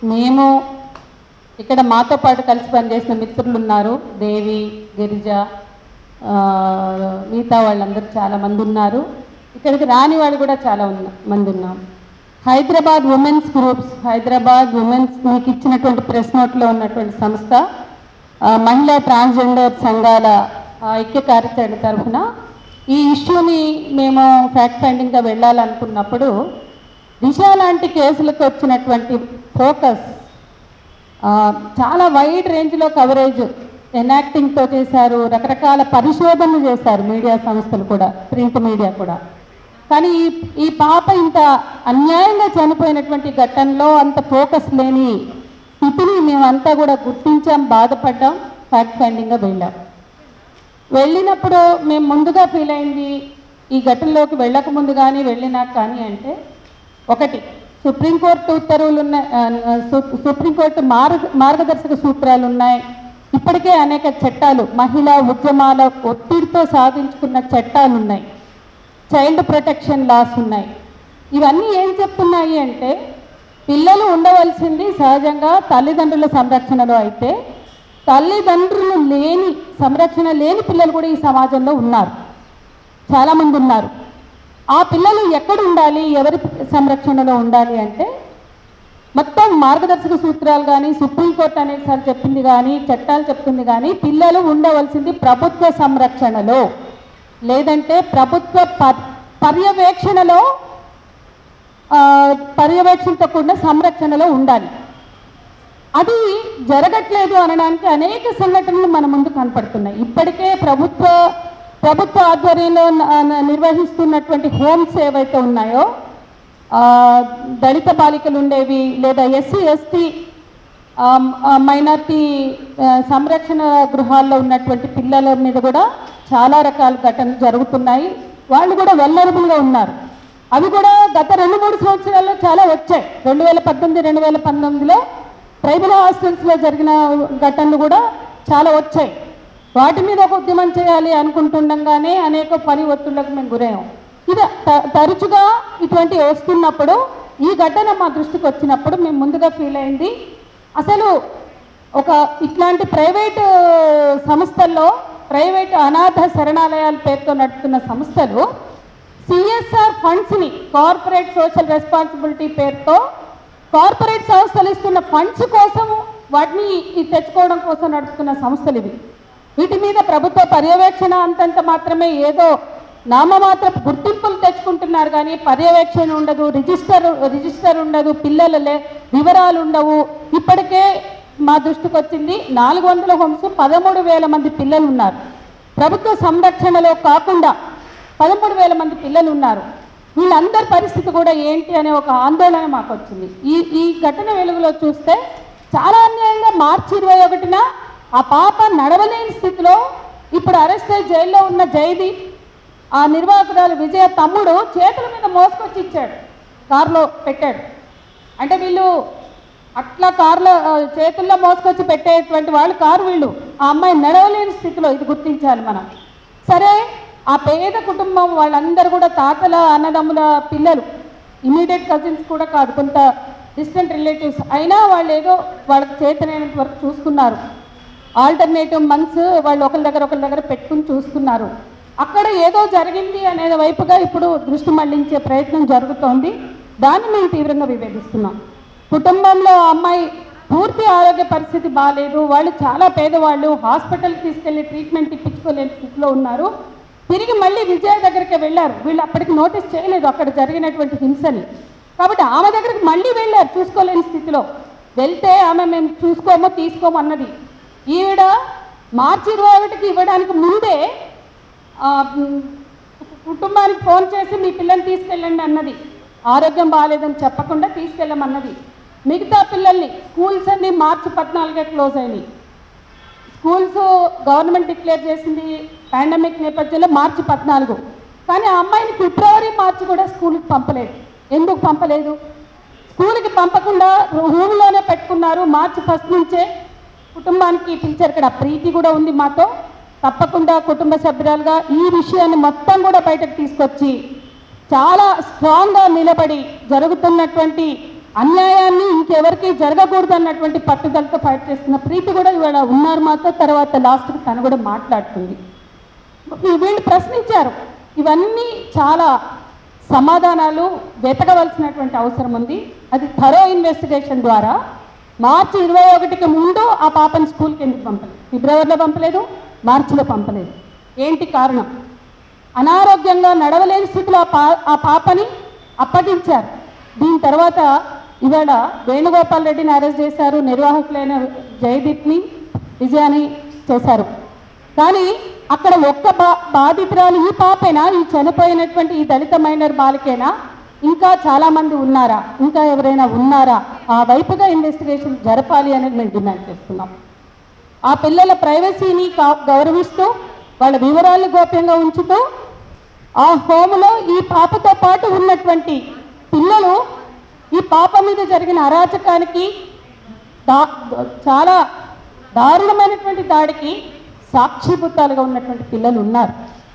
మేము ఇక్కడ మాతో పాటు కలిసి పనిచేసిన మిత్రులు ఉన్నారు దేవి గిరిజ ఆ, మిగతా వాళ్ళందరూ చాలా మంది ఉన్నారు ఇక్కడికి రాని వాళ్ళు కూడా చాలా ఉన్న మంది ఉన్నాం Hyderabad women's groups Hyderabad women's మీకు ఇచ్చినటువంటి ప్రెస్ నోట్లో ఉన్నటువంటి సంస్థ ఆ, మహిళా ట్రాన్స్జెండర్ సంఘాల ఆ, ఐక్య కార్యాచరణ తరఫున ఈ ఇష్యూని మేము ఫ్యాక్ట్ ఫైండింగ్గా వెళ్ళాలనుకున్నప్పుడు దిశ లాంటి కేసులకు వచ్చినటువంటి ఫోకస్ ఆ, చాలా వైడ్ రేంజ్లో కవరేజ్ ఎనాక్టింగ్తో చేశారు రకరకాల పరిశోధనలు చేశారు మీడియా సంస్థలు కూడా ప్రింట్ మీడియా కూడా కానీ ఈ ఈ పాప ఇంత అన్యాయంగా చనిపోయినటువంటి ఘట్టంలో అంత ఫోకస్ లేని స్థితిని మేమంతా కూడా గుర్తించాం బాధపడ్డాం ఫ్యాక్ట్ ఫైండింగ్గా వెళ్ళాం వెళ్ళినప్పుడు మేము ముందుగా ఫీల్ అయింది ఈ ఘటనలోకి వెళ్ళక ముందు కానీ వెళ్ళినాక కానీ అంటే ఒకటి సుప్రీంకోర్టు ఉత్తర్వులు ఉన్నాయి ఆ, సు- సుప్రీంకోర్టు మార్గ మార్గదర్శక సూత్రాలు ఉన్నాయి ఇప్పటికే అనేక చట్టాలు మహిళా ఉద్యమాల ఒత్తిడితో సాధించుకున్న చట్టాలు ఉన్నాయి చైల్డ్ ప్రొటెక్షన్ లాస్ ఉన్నాయి ఇవన్నీ ఏం చెప్తున్నాయి అంటే పిల్లలు ఉండవలసింది సహజంగా తల్లిదండ్రుల సంరక్షణలో అయితే తల్లిదండ్రులు లేని సంరక్షణ లేని పిల్లలు కూడా ఈ సమాజంలో ఉన్నారు చాలామంది ఉన్నారు ఆ పిల్లలు ఎక్కడ ఉండాలి ఎవరి సంరక్షణలో ఉండాలి అంటే మొత్తం మార్గదర్శక సూత్రాలు కానీ సుప్రీంకోర్టు అనేసారి చెప్పింది కానీ చట్టాలు చెప్తుంది కానీ పిల్లలు ఉండవలసింది ప్రభుత్వ సంరక్షణలో లేదంటే ప్రభుత్వ పర్ పర్యవేక్షణలో ఆ, పర్యవేక్షణతో కూడిన సంరక్షణలో ఉండాలి అది జరగట్లేదు అనడానికి అనేక సంఘటనలు మన ముందు కనపడుతున్నాయి ఇప్పటికే ప్రభుత్వ ప్రభుత్వ ఆధ్వర్యంలో న- న- నిర్వహిస్తున్నటువంటి హోమ్స్ ఏవైతే ఉన్నాయో ఆ, దళిత బాలికలు ఉండేవి లేదా ఎస్సీ ఎస్టీ మైనార్టీ సంరక్షణ గృహాల్లో ఉన్నటువంటి పిల్లల మీద కూడా చాలా రకాల ఘటనలు జరుగుతున్నాయి వాళ్ళు కూడా వెల్లరబుల్గా ఉన్నారు అవి కూడా గత రెండు మూడు సంవత్సరాల్లో చాలా వచ్చాయి రెండు వేల పద్దెనిమిది రెండు వేల పంతొమ్మిదిలో ట్రైబల్ హాస్టల్స్లో జరిగిన ఘటనలు కూడా చాలా వచ్చాయి వాటి మీద ఒక ఉద్యమం చేయాలి అనుకుంటుండగానే అనేక పని ఒత్తిళ్లకు మేము గురయ్యాం ఇది త- తరచుగా ఇటువంటి వస్తున్నప్పుడు ఈ ఘటన మా దృష్టికి వచ్చినప్పుడు మేము ముందుగా ఫీల్ అయింది అసలు ఒక ఇట్లాంటి ప్రైవేట్ సంస్థల్లో ప్రైవేట్ అనాథ శరణాలయాల పేరుతో నడుపుతున్న సంస్థలు సిఎస్ఆర్ ఫండ్స్ని కార్పొరేట్ సోషల్ రెస్పాన్సిబిలిటీ పేరుతో కార్పొరేట్ సంస్థలు ఇస్తున్న ఫండ్స్ కోసం వాటిని ఈ తెచ్చుకోవడం కోసం నడుపుతున్న సంస్థలు ఇవి వీటి మీద ప్రభుత్వ పర్యవేక్షణ అంతంత మాత్రమే ఏదో నామమాత్ర గుర్తింపులు తెచ్చుకుంటున్నారు కానీ పర్యవేక్షణ ఉండదు రిజిస్టర్ రిజిస్టర్ ఉండదు పిల్లల లే వివరాలు ఉండవు ఇప్పటికే మా దృష్టికి వచ్చింది నాలుగు వందల హోమ్స్ పదమూడు వేల మంది పిల్లలు ఉన్నారు ప్రభుత్వ సంరక్షణలో కాకుండా పదమూడు వేల మంది పిల్లలు ఉన్నారు వీళ్ళందరి పరిస్థితి కూడా ఏంటి అనే ఒక ఆందోళన మాకు వచ్చింది ఈ ఈ ఘటన వెలుగులో చూస్తే చాలా అన్యాయంగా మార్చి ఇరవై ఒకటిన ఆ పాప నడవలేని స్థితిలో ఇప్పుడు అరెస్ట్ అయి జైల్లో ఉన్న జయదీప్ ఆ నిర్వాహకురాలు విజయ తమ్ముడు చేతుల మీద మోసుకొచ్చి ఇచ్చాడు కారులో పెట్టాడు అంటే వీళ్ళు అట్లా కారులో ఆ, చేతుల్లో మోసుకొచ్చి పెట్టేటువంటి వాళ్ళు కారు వీళ్ళు ఆ అమ్మాయి నడవలేని స్థితిలో ఇది గుర్తించాలి మనం సరే ఆ పేద కుటుంబం వాళ్ళందరూ కూడా తాతల అన్నదమ్ముల పిల్లలు ఇమీడియట్ కజిన్స్ కూడా కాదు కొంత డిస్టెంట్ రిలేటివ్స్ అయినా వాళ్ళు ఏదో వాళ్ళకి చేతనైనంత వరకు చూసుకున్నారు ఆల్టర్నేటివ్ మంత్స్ వాళ్ళు ఒకరి దగ్గర ఒకరి దగ్గర పెట్టుకుని చూస్తున్నారు అక్కడ ఏదో జరిగింది అనే వైపుగా ఇప్పుడు దృష్టి మళ్లించే ప్రయత్నం జరుగుతోంది దాన్ని మేము తీవ్రంగా వివేదిస్తున్నాం కుటుంబంలో ఆ అమ్మాయి పూర్తి ఆరోగ్య పరిస్థితి బాగాలేదు వాళ్ళు చాలా పేదవాళ్ళు హాస్పిటల్కి తీసుకెళ్లి ట్రీట్మెంట్ ఇప్పించుకోలేని స్థితిలో ఉన్నారు తిరిగి మళ్ళీ విజయ దగ్గరికి వెళ్ళారు వీళ్ళు అప్పటికి నోటీస్ చేయలేదు అక్కడ జరిగినటువంటి హింసని కాబట్టి ఆమె దగ్గరికి మళ్ళీ వెళ్ళారు చూసుకోలేని స్థితిలో వెళ్తే ఆమె మేము చూసుకోము తీసుకోము అన్నది ఈవిడ మార్చి ఇరవై ఒకటికి ఇవ్వడానికి ముందే ఆ, మ్, కుటుంబానికి ఫోన్ చేసి మీ పిల్లల్ని తీసుకెళ్ళండి అన్నది ఆరోగ్యం బాగాలేదని చెప్పకుండా తీసుకెళ్ళమన్నది మిగతా పిల్లల్ని స్కూల్స్ అన్ని మార్చి పద్నాలుగే క్లోజ్ అయినాయి స్కూల్స్ గవర్నమెంట్ డిక్లేర్ చేసింది పాండమిక్ నేపథ్యంలో మార్చి పద్నాలుగు కానీ ఆ అమ్మాయిని ఫిబ్రవరి మార్చి కూడా స్కూల్కి పంపలేదు ఎందుకు పంపలేదు స్కూల్కి పంపకుండా రూమ్లోనే పెట్టుకున్నారు మార్చి ఫస్ట్ నుంచే కుటుంబానికి పిలిచారు ఇక్కడ ప్రీతి కూడా ఉంది మాతో తప్పకుండా కుటుంబ సభ్యురాలుగా ఈ విషయాన్ని మొత్తం కూడా బయటకు తీసుకొచ్చి చాలా స్ట్రాంగ్గా నిలబడి జరుగుతున్నటువంటి అన్యాయాన్ని ఇంకెవరికి జరగకూడదు అన్నటువంటి పట్టుదలతో ఫైట్ చేస్తున్న ప్రీతి కూడా ఇవాళ ఉన్నారు మాతో తర్వాత లాస్ట్కి తను కూడా మాట్లాడుతుంది వీళ్ళు ప్రశ్నించారు ఇవన్నీ చాలా సమాధానాలు వెతకవలసినటువంటి అవసరం ఉంది అది థరో ఇన్వెస్టిగేషన్ ద్వారా మార్చి ఇరవై ఒకటికి ముందు ఆ పాపని స్కూల్కి ఎందుకు పంపలేదు ఫిబ్రవరిలో పంపలేదు మార్చిలో పంపలేదు ఏంటి కారణం అనారోగ్యంగా నడవలేని స్థితిలో ఆ పా ఆ పాపని అప్పగించారు దీని తర్వాత ఇవాళ వేణుగోపాల్ రెడ్డిని అరెస్ట్ చేశారు నిర్వాహకులైన జయదీప్ని విజయాని చేశారు కానీ అక్కడ ఒక్క బా బాధితురాలు ఈ పాపేనా ఈ చనిపోయినటువంటి ఈ దళిత మైనర్ బాలికేనా ఇంకా చాలామంది ఉన్నారా ఇంకా ఎవరైనా ఉన్నారా ఆ వైపుగా ఇన్వెస్టిగేషన్ జరపాలి అనేది మేము డిమాండ్ చేస్తున్నాం ఆ పిల్లల ప్రైవసీని కా- గౌరవిస్తూ వాళ్ళ వివరాలను గోప్యంగా ఉంచుతూ ఆ హోమ్లో ఈ పాపతో పాటు ఉన్నటువంటి పిల్లలు ఈ పాప మీద జరిగిన అరాచకానికి దా చాలా దారుణమైనటువంటి దాడికి సాక్షిభూతాలుగా ఉన్నటువంటి పిల్లలు ఉన్నారు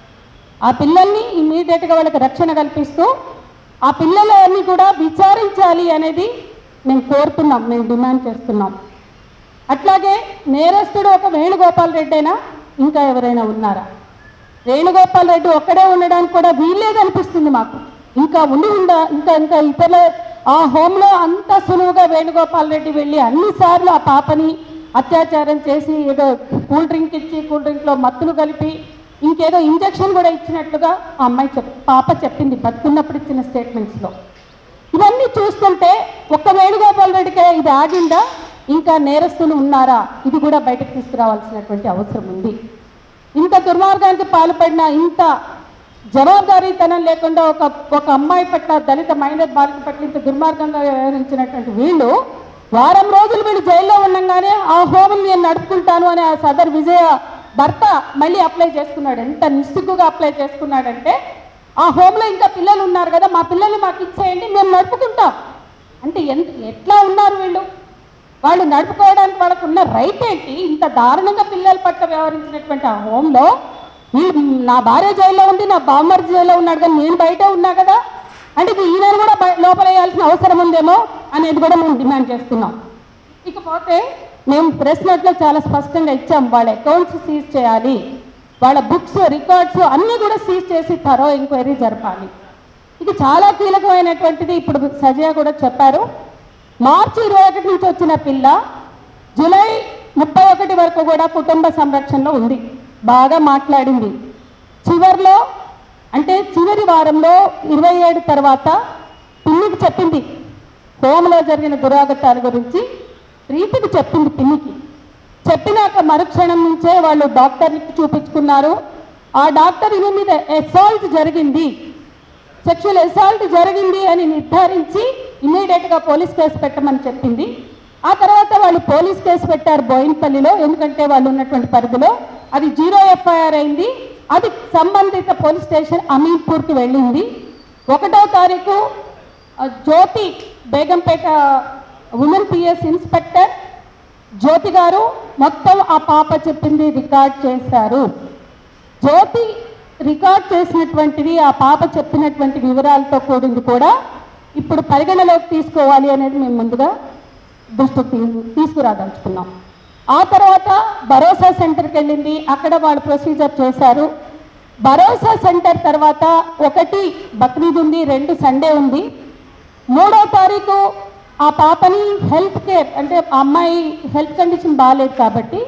ఆ పిల్లల్ని ఇమీడియట్గా వాళ్ళకి రక్షణ కల్పిస్తూ ఆ పిల్లలని కూడా విచారించాలి అనేది మేము కోరుతున్నాం మేము డిమాండ్ చేస్తున్నాం అట్లాగే నేరస్తుడు ఒక వేణుగోపాల్ రెడ్డేనా ఇంకా ఎవరైనా ఉన్నారా వేణుగోపాల్ రెడ్డి ఒక్కడే ఉండడానికి కూడా వీల్లేదు అనిపిస్తుంది మాకు ఇంకా ఉండి ఉండ ఇంకా ఇంకా ఇతరుల ఆ హోంలో అంత సులువుగా వేణుగోపాల్ రెడ్డి వెళ్ళి అన్నిసార్లు ఆ పాపని అత్యాచారం చేసి ఏదో కూల్ డ్రింక్ ఇచ్చి కూల్ డ్రింక్లో మత్తులు కలిపి ఇంకేదో ఇంజెక్షన్ కూడా ఇచ్చినట్లుగా ఆ అమ్మాయి చెప్ పాప చెప్పింది బతుకున్నప్పుడు ఇచ్చిన స్టేట్మెంట్స్లో ఇవన్నీ చూస్తుంటే ఒక్క వేణుగోపాల్ రెడ్డికే ఇది ఆగిందా ఇంకా నేరస్తులు ఉన్నారా ఇది కూడా బయటకు తీసుకురావాల్సినటువంటి అవసరం ఉంది ఇంత దుర్మార్గానికి పాల్పడిన ఇంత జవాబారీతనం లేకుండా ఒక ఒక అమ్మాయి పట్ల దళిత మైనర్ బాలిక పట్ల ఇంత దుర్మార్గంగా వ్యవహరించినటువంటి వీళ్ళు వారం రోజులు వీళ్ళు జైల్లో ఉండగానే ఆ హోమం నేను నడుపుకుంటాను అని ఆ సదర్ విజయ భర్త మళ్ళీ అప్లై చేసుకున్నాడు ఎంత నిస్సిగ్గుగా అప్లై చేసుకున్నాడంటే ఆ హోమ్లో ఇంకా పిల్లలు ఉన్నారు కదా మా పిల్లల్ని మాకు ఇచ్చేయండి మేము నడుపుకుంటాం అంటే ఎంత ఎట్లా ఉన్నారు వీళ్ళు వాళ్ళు నడుపుకోవడానికి వాళ్ళకు ఉన్న రైట్ ఏంటి ఇంత దారుణంగా పిల్లల పట్ల వ్యవహరించినటువంటి ఆ హోంలో వీళ్ళు నా భార్య జైల్లో ఉంది నా బామ్మర్ది జైల్లో ఉన్నాడు కానీ నేను బయటే ఉన్నా కదా అంటే ఇది ఈయన కూడా బయ- లోపల వేయాల్సిన అవసరం ఉందేమో అనేది కూడా మేము డిమాండ్ చేస్తున్నాం ఇకపోతే మేము ప్రెస్ నోట్లో చాలా స్పష్టంగా ఇచ్చాం వాళ్ళ అకౌంట్స్ సీజ్ చేయాలి వాళ్ళ బుక్స్ రికార్డ్స్ అన్నీ కూడా సీజ్ చేసి థరో ఎంక్వైరీ జరపాలి ఇది చాలా కీలకమైనటువంటిది ఇప్పుడు సజయ కూడా చెప్పారు మార్చి ఇరవై ఒకటి నుంచి వచ్చిన పిల్ల జూలై ముప్పై ఒకటి వరకు కూడా కుటుంబ సంరక్షణలో ఉంది బాగా మాట్లాడింది చివర్లో అంటే చివరి వారంలో ఇరవై ఏడు తర్వాత పిన్నికి చెప్పింది హోంలో జరిగిన దురాగతాల గురించి ప్రీతికి చెప్పింది పిన్నికి చెప్పినాక మరుక్షణం నుంచే వాళ్ళు డాక్టర్కి చూపించుకున్నారు ఆ డాక్టర్ ఈమె మీద అసాల్ట్ జరిగింది సెక్షువల్ అసాల్ట్ జరిగింది అని నిర్ధారించి ఇమీడియట్గా పోలీస్ కేసు పెట్టమని చెప్పింది ఆ తర్వాత వాళ్ళు పోలీస్ కేసు పెట్టారు బోయిన్పల్లిలో ఎందుకంటే వాళ్ళు ఉన్నటువంటి పరిధిలో అది జీరో ఎఫ్ఐఆర్ అయింది అది సంబంధిత పోలీస్ స్టేషన్ అమీన్పూర్కి వెళ్ళింది ఒకటో తారీఖు ఆ, Jyoti Begumpet women PS inspector Jyoti గారు మొత్తం ఆ పాప చెప్పింది రికార్డ్ చేశారు జ్యోతి రికార్డ్ చేసినటువంటిది ఆ పాప చెప్పినటువంటి వివరాలతో కూడింది కూడా ఇప్పుడు పరిగణలోకి తీసుకోవాలి అనేది మేము ముందుగా దృష్టికి తీ- తీసుకురాదలుచుకున్నాం ఆ తర్వాత భరోసా సెంటర్కి వెళ్ళింది అక్కడ వాళ్ళు ప్రొసీజర్ చేశారు భరోసా సెంటర్ తర్వాత ఒకటి బక్రీద్ ఉంది రెండు సండే ఉంది మూడో తారీఖు ఆ పాపని హెల్త్ కేర్ అంటే ఆ అమ్మాయి హెల్త్ కండిషన్ బాగాలేదు కాబట్టి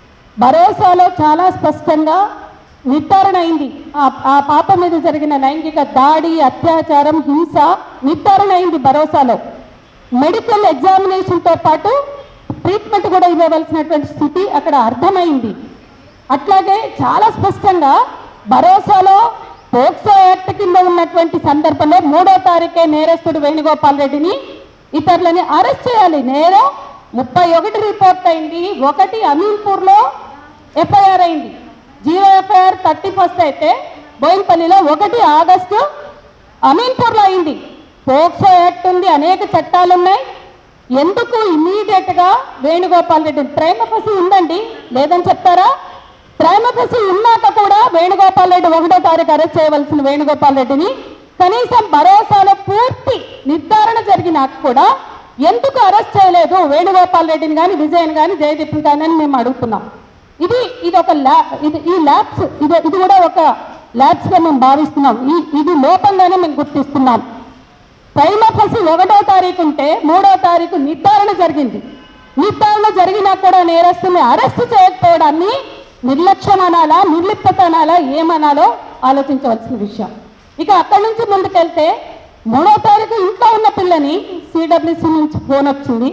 భరోసాలో చాలా స్పష్టంగా నిర్ధారణ అయింది ఆ- ఆ పాప మీద జరిగిన లైంగిక దాడి అత్యాచారం హింస నిర్ధారణ అయింది భరోసాలో మెడికల్ ఎగ్జామినేషన్తో పాటు ట్రీట్మెంట్ కూడా ఇవ్వవలసినటువంటి స్థితి అక్కడ అర్థమైంది అట్లాగే చాలా స్పష్టంగా భరోసాలో పోక్సో యాక్ట్ కింద ఉన్నటువంటి సందర్భంలో మూడో తారీఖే నేరస్తుడు వేణుగోపాల్ రెడ్డిని ఇతరులని అరెస్ట్ చేయాలి నేరం ముప్పై ఒకటి రిపోర్ట్ అయింది ఒకటి అమీన్పూర్లో ఎఫ్ఐఆర్ అయింది జీరో ఎఫ్ఐఆర్ థర్టీ ఫస్ట్ అయితే బోయిన్పల్లిలో ఒకటి ఆగస్టు అమీన్పూర్లో అయింది పోక్సో యాక్ట్ ఉంది అనేక చట్టాలు ఉన్నాయి ఎందుకు ఇమీడియట్ గా వేణుగోపాల్ రెడ్డి ప్రేమపసి ఉందండి లేదని చెప్తారా ప్రేమపసి ఉన్నాక కూడా వేణుగోపాల్ రెడ్డి ఒకటో తారీఖు అరెస్ట్ చేయవలసిన వేణుగోపాల్ రెడ్డిని కనీసం భరోసాలో పూర్తి నిర్ధారణ జరిగినాక కూడా ఎందుకు అరెస్ట్ చేయలేదు వేణుగోపాల్ రెడ్డిని కానీ విజయన్ కానీ జయదీప్ని కానీ అని మేము అడుగుతున్నాం ఇది ఇది ఒక ల్యా ఇది ఈ ల్యాబ్స్ ఇది ఇది కూడా ఒక ల్యాబ్స్గా మేము భావిస్తున్నాం ఈ ఇది లోపంగానే మేము గుర్తిస్తున్నాం ప్రైమ ఫసి ఒకటో తారీఖు ఉంటే మూడో తారీఖు నిర్ధారణ జరిగింది నిర్ధారణ జరిగినా కూడా నేరస్తుని అరెస్ట్ చేయకపోవడాన్ని నిర్లక్ష్యం అనాలా నిర్లిప్తత అనాలా ఏమనాలో ఆలోచించవలసిన విషయం ఇక అక్కడి నుంచి ముందుకెళ్తే మూడో తారీఖు ఇంట్లో ఉన్న పిల్లని సిడబ్ల్యూసి నుంచి ఫోన్ వచ్చింది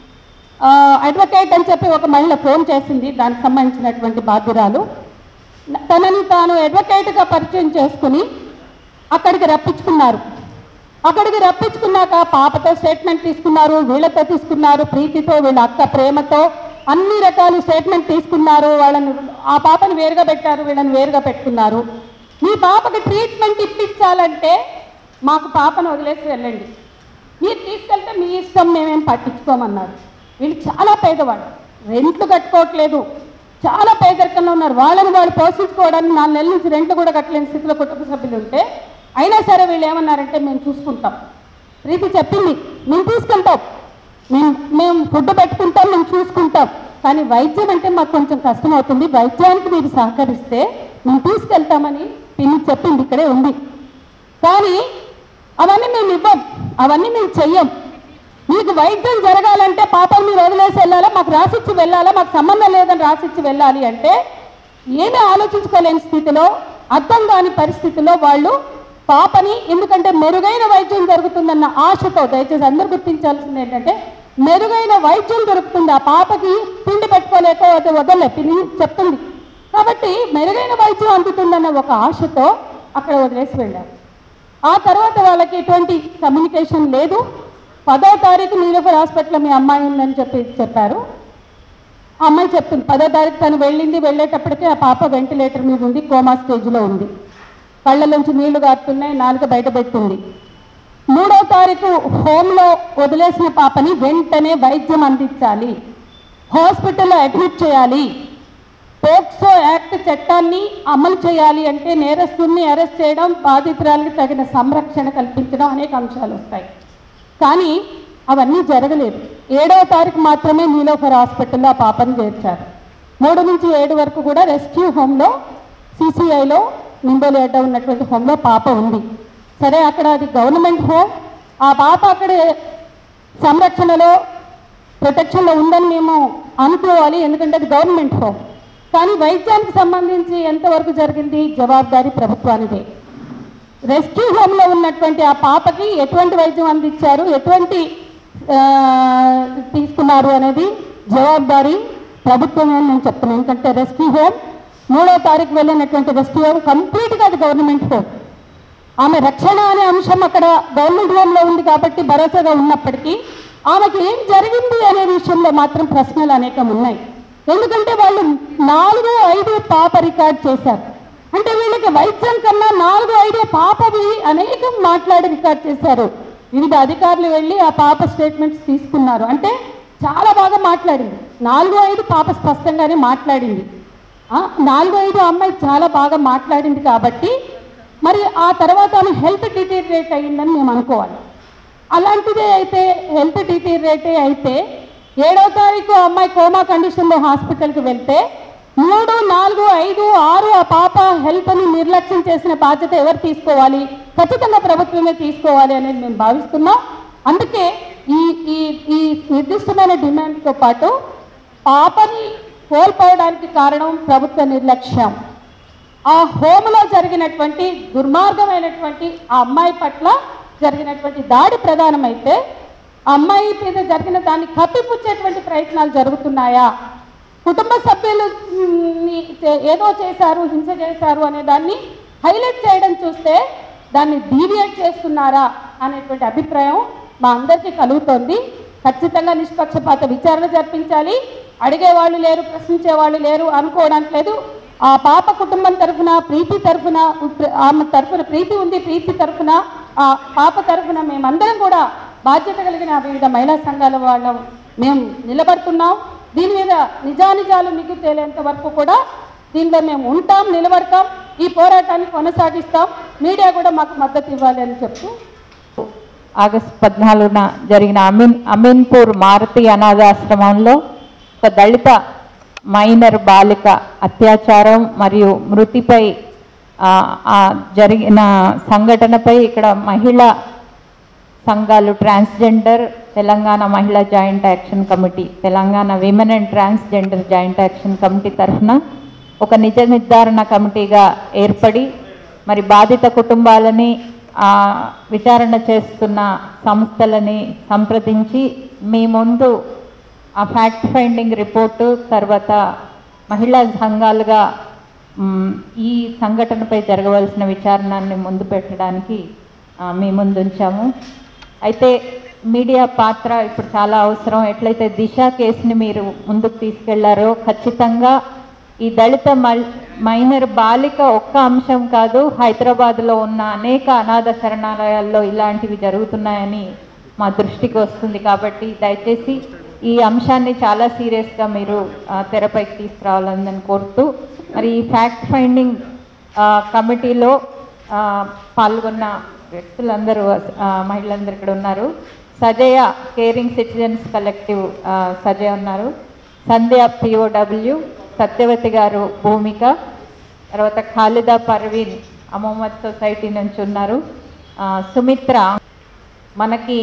ఆ, అడ్వకేట్ అని చెప్పి ఒక మహిళ ఫోన్ చేసింది దానికి సంబంధించినటువంటి బాధ్యురాలు తనని తాను అడ్వకేట్గా పరిచయం చేసుకుని అక్కడికి రప్పించుకున్నారు అక్కడికి రప్పించుకున్నాక పాపతో స్టేట్మెంట్ తీసుకున్నారు వీళ్ళతో తీసుకున్నారు ప్రీతితో వీళ్ళ అక్క ప్రేమతో అన్ని రకాల స్టేట్మెంట్ తీసుకున్నారు వాళ్ళని ఆ పాపని వేరుగా పెట్టారు వీళ్ళని వేరుగా పెట్టుకున్నారు మీ పాపకి ట్రీట్మెంట్ ఇప్పించాలంటే మాకు పాపను వదిలేసి వెళ్ళండి మీరు తీసుకెళ్తే మీ ఇష్టం మేమేం పట్టించుకోమన్నారు వీళ్ళు చాలా పేదవాళ్ళు రెంట్లు కట్టుకోవట్లేదు చాలా పేదరికంలో ఉన్నారు వాళ్ళని వాళ్ళు పోషించుకోవడానికి నాలుగు నెలల నుంచి రెంట్ కూడా కట్టలేని స్థితిలో కుటుంబ సభ్యులు ఉంటే అయినా సరే వీళ్ళు ఏమన్నారంటే మేము చూసుకుంటాం ప్రీతి చెప్పింది మేము తీసుకెళ్తాం మేము మేము ఫుడ్ పెట్టుకుంటాం మేము చూసుకుంటాం కానీ వైద్యం అంటే మాకు కొంచెం కష్టం అవుతుంది వైద్యానికి మీరు సహకరిస్తే మేము తీసుకెళ్తామని పిన్ని చెప్పింది ఇక్కడే ఉంది కానీ అవన్నీ మేము ఇవ్వం అవన్నీ మేము చెయ్యం మీకు వైద్యం జరగాలంటే పాపం మీరు వదిలేసి వెళ్ళాలా మాకు రాసిచ్చి వెళ్ళాలా మాకు సంబంధం లేదని రాసిచ్చి వెళ్ళాలి అంటే ఏమీ ఆలోచించుకోలేని స్థితిలో అర్థం కాని పరిస్థితిలో వాళ్ళు పాపని ఎందుకంటే మెరుగైన వైద్యం జరుగుతుందన్న ఆశతో దయచేసి అందరూ గుర్తించాల్సింది ఏంటంటే మెరుగైన వైద్యం దొరుకుతుంది ఆ పాపకి తిండి పెట్టుకోలేక అది వదలలే పిల్లి చెప్తుంది కాబట్టి మెరుగైన వైద్యం అందుతుందన్న ఒక ఆశతో అక్కడ వదిలేసి వెళ్ళారు ఆ తర్వాత వాళ్ళకి ఎటువంటి కమ్యూనికేషన్ లేదు పదో తారీఖు నీలోఫర్ హాస్పిటల్లో మీ అమ్మాయి ఉందని చెప్పి చెప్పారు ఆ అమ్మాయి చెప్తుంది పదో తారీఖు తను వెళ్ళింది వెళ్ళేటప్పటికి ఆ పాప వెంటిలేటర్ మీద ఉంది కోమా స్టేజ్లో ఉంది కళ్ళలోంచి నీళ్లు గారుతున్నాయి నాలుక బయట పెట్టింది మూడో తారీఖు హోమ్లో వదిలేసిన పాపని వెంటనే వైద్యం అందించాలి హాస్పిటల్లో అడ్మిట్ చేయాలి పోక్సో యాక్ట్ చట్టాన్ని అమలు చేయాలి అంటే నేరస్తుల్ని అరెస్ట్ చేయడం బాధితురాలకు తగిన సంరక్షణ కల్పించడం అనేక అంశాలు వస్తాయి కానీ అవన్నీ జరగలేదు ఏడవ తారీఖు మాత్రమే నీలోఫర్ హాస్పిటల్లో ఆ పాపను చేర్చారు మూడు నుంచి ఏడు వరకు కూడా రెస్క్యూ హోమ్లో సిసిఐలో నింబోలేట ఉన్నటువంటి హోమ్లో పాప ఉంది సరే అక్కడ అది గవర్నమెంట్ హోమ్ ఆ పాప అక్కడే సంరక్షణలో ప్రొటెక్షన్లో ఉందని మేము అనుకోవాలి ఎందుకంటే అది గవర్నమెంట్ హోమ్ కానీ వైద్యానికి సంబంధించి ఎంతవరకు జరిగింది జవాబుదారీ ప్రభుత్వానిదే రెస్క్యూ హోమ్లో ఉన్నటువంటి ఆ పాపకి ఎటువంటి వైద్యం అందించారు ఎటువంటి ఆ, తీసుకున్నారు అనేది జవాబుదారీ ప్రభుత్వమే అని నేను చెప్తున్నాను ఎందుకంటే రెస్క్యూ హోమ్ మూడో తారీఖు వెళ్ళినటువంటి రెస్క్యూ హోమ్ కంప్లీట్గా అది గవర్నమెంట్ హోమ్ ఆమె రక్షణ అనే అంశం అక్కడ గవర్నమెంట్ హోమ్లో ఉంది కాబట్టి భరోసాగా ఉన్నప్పటికీ ఆమెకి ఏం జరిగింది అనే విషయంలో మాత్రం ప్రశ్నలు అనేకం ఉన్నాయి ఎందుకంటే వాళ్ళు నాలుగు ఐదు పాప రికార్డ్ చేశారు అంటే వీళ్ళకి వైద్యం కన్నా నాలుగు ఐదు పాపవి అనేకం మాట్లాడి రికార్డ్ చేశారు వివిధ అధికారులు వెళ్ళి ఆ పాప స్టేట్మెంట్స్ తీసుకున్నారు అంటే చాలా బాగా మాట్లాడింది నాలుగు ఐదు పాప స్పష్టంగానే మాట్లాడింది ఆ, నాలుగు ఐదు అమ్మాయి చాలా బాగా మాట్లాడింది కాబట్టి మరి ఆ తర్వాత ఆమె హెల్త్ డిటీరియేట్ అయ్యిందని మేము అనుకోవాలి అలాంటిదే అయితే హెల్త్ డిటీరియేటే అయితే ఏడో తారీఖు ఆ అమ్మాయి కోమా కండిషన్లో హాస్పిటల్కి వెళ్తే మూడు నాలుగు ఐదు ఆరు ఆ పాప హెల్త్ని నిర్లక్ష్యం చేసిన బాధ్యత ఎవరు తీసుకోవాలి ఖచ్చితంగా ప్రభుత్వమే తీసుకోవాలి అనేది మేము భావిస్తున్నాం అందుకే ఈ ఈ ఈ నిర్దిష్టమైన డిమాండ్తో పాటు పాపని కోల్పోవడానికి కారణం ప్రభుత్వ నిర్లక్ష్యం ఆ హోమ్లో జరిగినటువంటి దుర్మార్గమైనటువంటి ఆ అమ్మాయి పట్ల జరిగినటువంటి దాడి ప్రధానమైతే ఆ అమ్మాయి మీద జరిగిన దాన్ని కప్పిపుచ్చేటువంటి ప్రయత్నాలు జరుగుతున్నాయా కుటుంబ సభ్యులు ని ఏదో చేశారు హింస చేశారు అనే దాన్ని హైలైట్ చేయడం చూస్తే దాన్ని డీవియేట్ చేస్తున్నారా అనేటువంటి అభిప్రాయం మా అందరికీ కలుగుతోంది ఖచ్చితంగా నిష్పక్షపాత విచారణ జరిపించాలి అడిగేవాళ్ళు లేరు ప్రశ్నించే వాళ్ళు లేరు అనుకోవడానికి లేదు ఆ పాప కుటుంబం తరఫున ప్రీతి తరఫున ఆమె తరఫున ప్రీతి ఉంది ప్రీతి తరఫున ఆ పాప తరఫున మేమందరం కూడా బాధ్యత కలిగిన వివిధ మహిళా సంఘాల వాళ్ళం మేము నిలబడుతున్నాం దీని మీద నిజానిజాలు మీకు తేలేంత వరకు కూడా దీనిలో మేము ఉంటాం నిలబడతాం ఈ పోరాటాన్ని కొనసాగిస్తాం మీడియా కూడా మాకు మద్దతు ఇవ్వాలి అని చెప్తూ ఆగస్టు పద్నాలుగున జరిగిన అమీన్ అమీన్పూర్ మారుతి అనాథాశ్రమంలో ఒక దళిత మైనర్ బాలిక అత్యాచారం మరియు మృతిపై ఆ, ఆ జరిగిన సంఘటనపై ఇక్కడ మహిళా సంఘాలు ట్రాన్స్జెండర్ తెలంగాణ మహిళా joint action committee Telangana women and transgender joint action committee తరఫున ఒక నిజ నిర్ధారణ కమిటీగా ఏర్పడి మరి బాధిత కుటుంబాలని ఆ, విచారణ చేస్తున్న సంస్థలని సంప్రదించి మీ ముందు ఆ ఫ్యాక్ట్ ఫైండింగ్ రిపోర్టు తర్వాత మహిళా సంఘాలుగా మ్, ఈ సంఘటనపై జరగవలసిన విచారణని ముందు పెట్టడానికి ఆ, మీ ముందు ఉంచాము అయితే మీడియా పాత్ర ఇప్పుడు చాలా అవసరం ఎట్లయితే దిశ కేసుని మీరు ముందుకు తీసుకెళ్లారో ఖచ్చితంగా ఈ దళిత మల్- మైనర్ బాలిక ఒక్క అంశం కాదు హైదరాబాద్లో ఉన్న అనేక అనాథ శరణాలయాల్లో ఇలాంటివి జరుగుతున్నాయని మా దృష్టికి వస్తుంది కాబట్టి దయచేసి ఈ అంశాన్ని చాలా సీరియస్గా మీరు ఆ, తెరపైకి తీసుకురావాలని కోరుతూ మరి ఈ ఫ్యాక్ట్ ఫైండింగ్ ఆ, కమిటీలో ఆ, పాల్గొన్న వ్యక్తులందరూ ఆ, మహిళలందరూ ఇక్కడ ఉన్నారు సజయ కేరింగ్ సిటిజన్స్ కలెక్టివ్ ఆ, సజయ ఉన్నారు సంధ్య పిఓడబ్ల్యూ సత్యవతి గారు భూమిక తర్వాత ఖాలిదా పర్వీన్ అమోమద్ సొసైటీ నుంచి ఉన్నారు ఆ, సుమిత్ర మనకి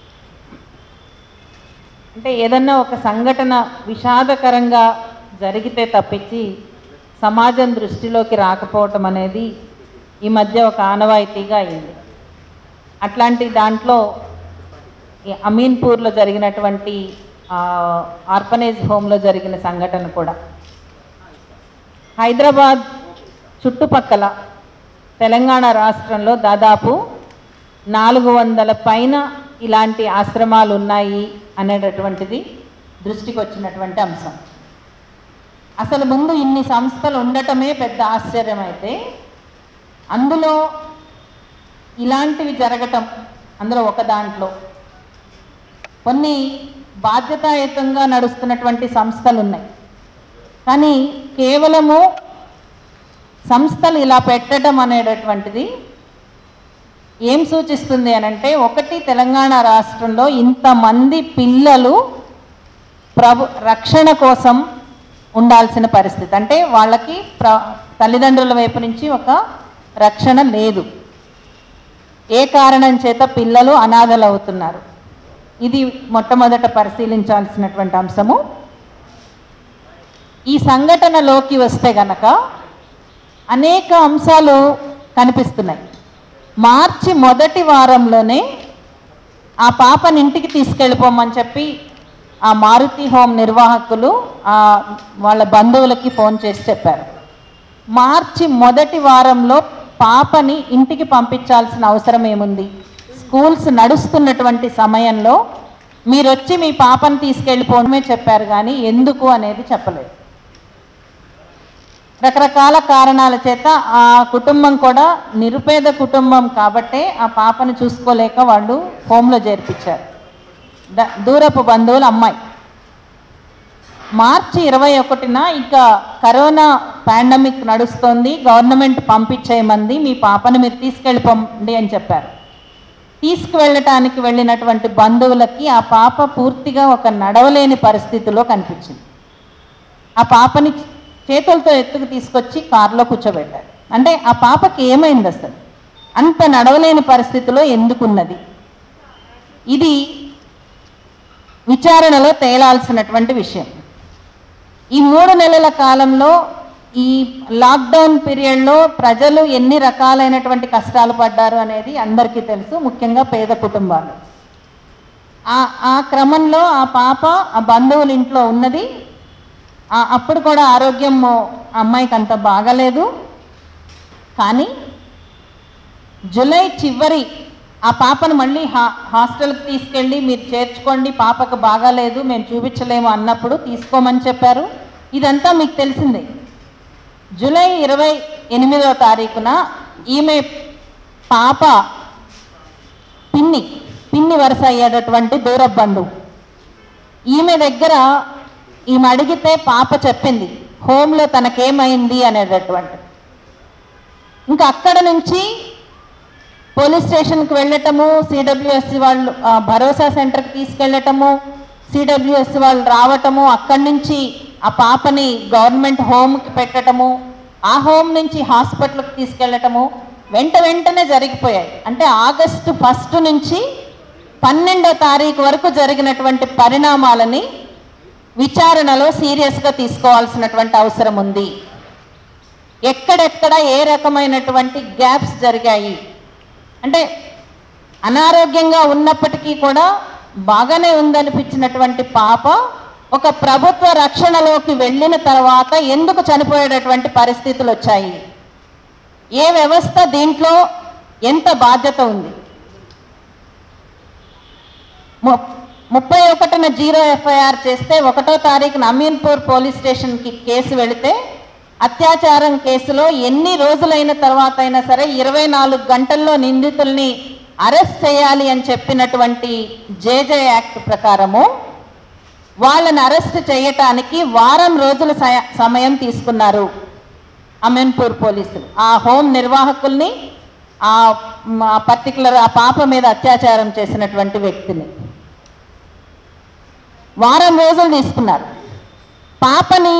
అంటే ఏదన్నా ఒక సంఘటన విషాదకరంగా జరిగితే తప్పించి సమాజం దృష్టిలోకి రాకపోవటం అనేది ఈ మధ్య ఒక ఆనవాయితీగా అయింది అట్లాంటి దాంట్లో ఈ అమీన్పూర్లో జరిగినటువంటి ఆ, ఆర్ఫనేజ్ హోమ్లో జరిగిన సంఘటన కూడా హైదరాబాద్ చుట్టుపక్కల తెలంగాణ రాష్ట్రంలో దాదాపు నాలుగు వందల పైన ఇలాంటి ఆశ్రమాలు ఉన్నాయి అనేటటువంటిది దృష్టికి వచ్చినటువంటి అంశం అసలు ముందు ఇన్ని సంస్థలు ఉండటమే పెద్ద ఆశ్చర్యం అయితే అందులో ఇలాంటివి జరగటం అందులో ఒక దాంట్లో కొన్ని బాధ్యతాయుతంగా నడుస్తున్నటువంటి సంస్థలు ఉన్నాయి కానీ కేవలము సంస్థలు ఇలా పెట్టడం అనేటటువంటిది ఏం సూచిస్తుంది అనంటే ఒకటి తెలంగాణ రాష్ట్రంలో ఇంతమంది పిల్లలు ప్రభు రక్షణ కోసం ఉండాల్సిన పరిస్థితి అంటే వాళ్ళకి ప్ర తల్లిదండ్రుల వైపు నుంచి ఒక రక్షణ లేదు ఏ కారణం చేత పిల్లలు అనాథలు అవుతున్నారు ఇది మొట్టమొదట పరిశీలించాల్సినటువంటి అంశము ఈ సంఘటనలోకి వస్తే గనక అనేక అంశాలు కనిపిస్తున్నాయి మార్చి మొదటి వారంలోనే ఆ పాపని ఇంటికి తీసుకెళ్ళిపోమని చెప్పి ఆ మారుతి హోమ్ నిర్వాహకులు ఆ వాళ్ళ బంధువులకి ఫోన్ చేసి చెప్పారు మార్చి మొదటి వారంలో పాపని ఇంటికి పంపించాల్సిన అవసరం ఏముంది స్కూల్స్ నడుస్తున్నటువంటి సమయంలో మీరు వచ్చి మీ పాపని తీసుకెళ్ళిపోవడమే చెప్పారు కానీ ఎందుకు అనేది చెప్పలేదు రకరకాల కారణాల చేత ఆ కుటుంబం కూడా నిరుపేద కుటుంబం కాబట్టే ఆ పాపను చూసుకోలేక వాళ్ళు హోమ్లో చేర్పించారు ద- దూరపు బంధువుల అమ్మాయి మార్చి ఇరవై ఒకటిన ఇక కరోనా పాండమిక్ నడుస్తోంది గవర్నమెంట్ పంపించేయమంది మీ పాపను మీరు తీసుకెళ్ళిపోండి అని చెప్పారు తీసుకువెళ్ళటానికి వెళ్ళినటువంటి బంధువులకి ఆ పాప పూర్తిగా ఒక నడవలేని పరిస్థితిలో కనిపించింది ఆ పాపని చేతులతో ఎత్తుకు తీసుకొచ్చి కారులో కూర్చోబెట్టారు అంటే ఆ పాపకి ఏమైంది అసలు అంత నడవలేని పరిస్థితిలో ఎందుకున్నది ఇది విచారణలో తేలాల్సినటువంటి విషయం ఈ మూడు నెలల కాలంలో ఈ లాక్డౌన్ పీరియడ్లో ప్రజలు ఎన్ని రకాలైనటువంటి కష్టాలు పడ్డారు అనేది అందరికీ తెలుసు ముఖ్యంగా పేద కుటుంబాలు ఆ ఆ క్రమంలో ఆ పాప ఆ బంధువుల ఇంట్లో ఉన్నది ఆ- అప్పుడు కూడా ఆరోగ్యం ఆ అమ్మాయికి అంత బాగలేదు కానీ జూలై చివరి ఆ పాపను మళ్ళీ హా హాస్టల్కి తీసుకెళ్ళి మీరు చేర్చుకోండి పాపకు బాగాలేదు మేము చూపించలేము అన్నప్పుడు తీసుకోమని చెప్పారు ఇదంతా మీకు తెలిసిందే జూలై ఇరవై ఎనిమిదవ తారీఖున ఈమె పాప పిన్ని పిన్ని వరుస అయ్యేటటువంటి దూర బంధువు ఈమె దగ్గర ఈమె అడిగితే పాప చెప్పింది హోమ్లో తనకేమైంది అనేటటువంటి ఇంకా అక్కడ నుంచి పోలీస్ స్టేషన్కి వెళ్ళటము సిడబ్ల్యూఎస్సి వాళ్ళు ఆ, భరోసా సెంటర్కి తీసుకెళ్ళటము సిడబ్ల్యూఎస్సి వాళ్ళు రావటము అక్కడి నుంచి ఆ పాపని గవర్నమెంట్ హోమ్కి పెట్టటము ఆ హోమ్ నుంచి హాస్పిటల్కి తీసుకెళ్ళటము వెంట వెంటనే జరిగిపోయాయి అంటే ఆగస్టు ఫస్ట్ నుంచి పన్నెండో తారీఖు వరకు జరిగినటువంటి పరిణామాలని విచారణలో సీరియస్గా తీసుకోవాల్సినటువంటి అవసరం ఉంది ఎక్కడెక్కడ ఏ రకమైనటువంటి గ్యాప్స్ జరిగాయి అంటే అనారోగ్యంగా ఉన్నప్పటికీ కూడా బాగానే ఉందనిపించినటువంటి పాప ఒక ప్రభుత్వ రక్షణలోకి వెళ్ళిన తర్వాత ఎందుకు చనిపోయేటటువంటి పరిస్థితులు వచ్చాయి ఏ వ్యవస్థ దీంట్లో ఎంత బాధ్యత ఉంది ము- ముప్పై ఒకటిన జీరో ఎఫ్ఐఆర్ చేస్తే ఒకటో తారీఖున అమీన్పూర్ పోలీస్ స్టేషన్కి కేసు వెళితే అత్యాచారం కేసులో ఎన్ని రోజులైన తర్వాత అయినా సరే ఇరవై నాలుగు గంటల్లో నిందితుల్ని అరెస్ట్ చేయాలి అని చెప్పినటువంటి జేజే యాక్ట్ ప్రకారము వాళ్ళని అరెస్ట్ చేయటానికి వారం రోజుల సయ- సమయం తీసుకున్నారు అమీన్పూర్ పోలీసులు ఆ హోమ్ నిర్వాహకుల్ని ఆ పర్టికులర్ ఆ పాప మీద అత్యాచారం చేసినటువంటి వ్యక్తిని వారం రోజులు తీసుకున్నారు పాపని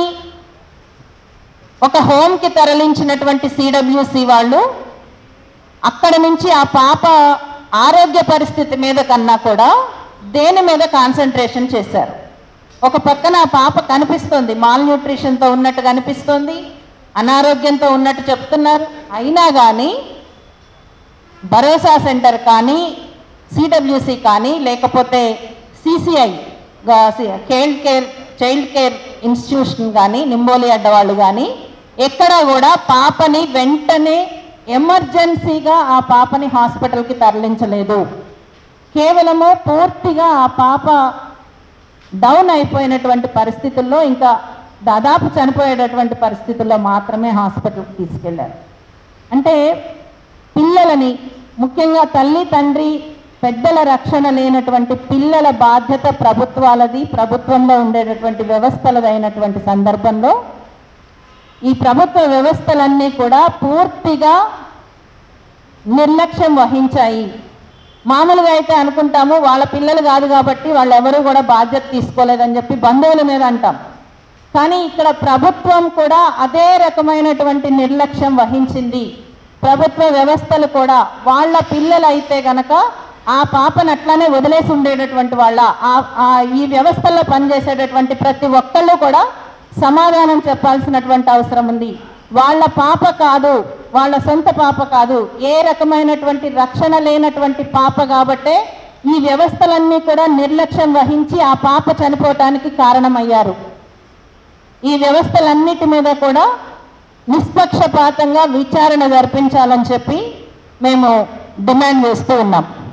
ఒక హోమ్కి తరలించినటువంటి సిడబ్ల్యూసి వాళ్ళు అక్కడ నుంచి ఆ పాప ఆరోగ్య పరిస్థితి మీద కన్నా కూడా దేని మీద కాన్సన్ట్రేషన్ చేశారు ఒక పక్కన ఆ పాప కనిపిస్తుంది మాల్ న్యూట్రిషన్తో ఉన్నట్టు కనిపిస్తుంది అనారోగ్యంతో ఉన్నట్టు చెప్తున్నారు అయినా కానీ భరోసా సెంటర్ కానీ సిడబ్ల్యూసి కానీ లేకపోతే CCI child care child care institution కానీ నింబోలి అడ్డవాళ్ళు కానీ ఎక్కడ కూడా పాపని వెంటనే ఎమర్జెన్సీగా ఆ పాపని హాస్పిటల్కి తరలించలేదు కేవలము పూర్తిగా ఆ పాప డౌన్ అయిపోయినటువంటి పరిస్థితుల్లో ఇంకా దాదాపు చనిపోయేటటువంటి పరిస్థితుల్లో మాత్రమే హాస్పిటల్కి తీసుకెళ్లారు అంటే పిల్లలని ముఖ్యంగా తల్లి తండ్రి పెద్దల రక్షణ లేనటువంటి పిల్లల బాధ్యత ప్రభుత్వాలది ప్రభుత్వంలో ఉండేటటువంటి వ్యవస్థలదైనటువంటి సందర్భంలో ఈ ప్రభుత్వ వ్యవస్థలన్నీ కూడా పూర్తిగా నిర్లక్ష్యం వహించాయి మామూలుగా అయితే అనుకుంటాము వాళ్ళ పిల్లలు కాదు కాబట్టి వాళ్ళు ఎవరు కూడా బాధ్యత తీసుకోలేదని చెప్పి బంధువుల మీద అంటాం కానీ ఇక్కడ ప్రభుత్వం కూడా అదే రకమైనటువంటి నిర్లక్ష్యం వహించింది ప్రభుత్వ వ్యవస్థలు కూడా వాళ్ళ పిల్లలు అయితే గనక ఆ పాపను అట్లానే వదిలేసి ఉండేటటువంటి వాళ్ళ ఆ- ఆ ఈ వ్యవస్థల్లో పనిచేసేటటువంటి ప్రతి ఒక్కళ్ళు కూడా సమాధానం చెప్పాల్సినటువంటి అవసరం ఉంది వాళ్ళ పాప కాదు వాళ్ళ సొంత పాప కాదు ఏ రకమైనటువంటి రక్షణ లేనటువంటి పాప కాబట్టే ఈ వ్యవస్థలన్నీ కూడా నిర్లక్ష్యం వహించి ఆ పాప చనిపోవటానికి కారణమయ్యారు ఈ వ్యవస్థలన్నిటి మీద కూడా నిష్పక్షపాతంగా విచారణ జరిపించాలని చెప్పి మేము డిమాండ్ చేస్తూ ఉన్నాం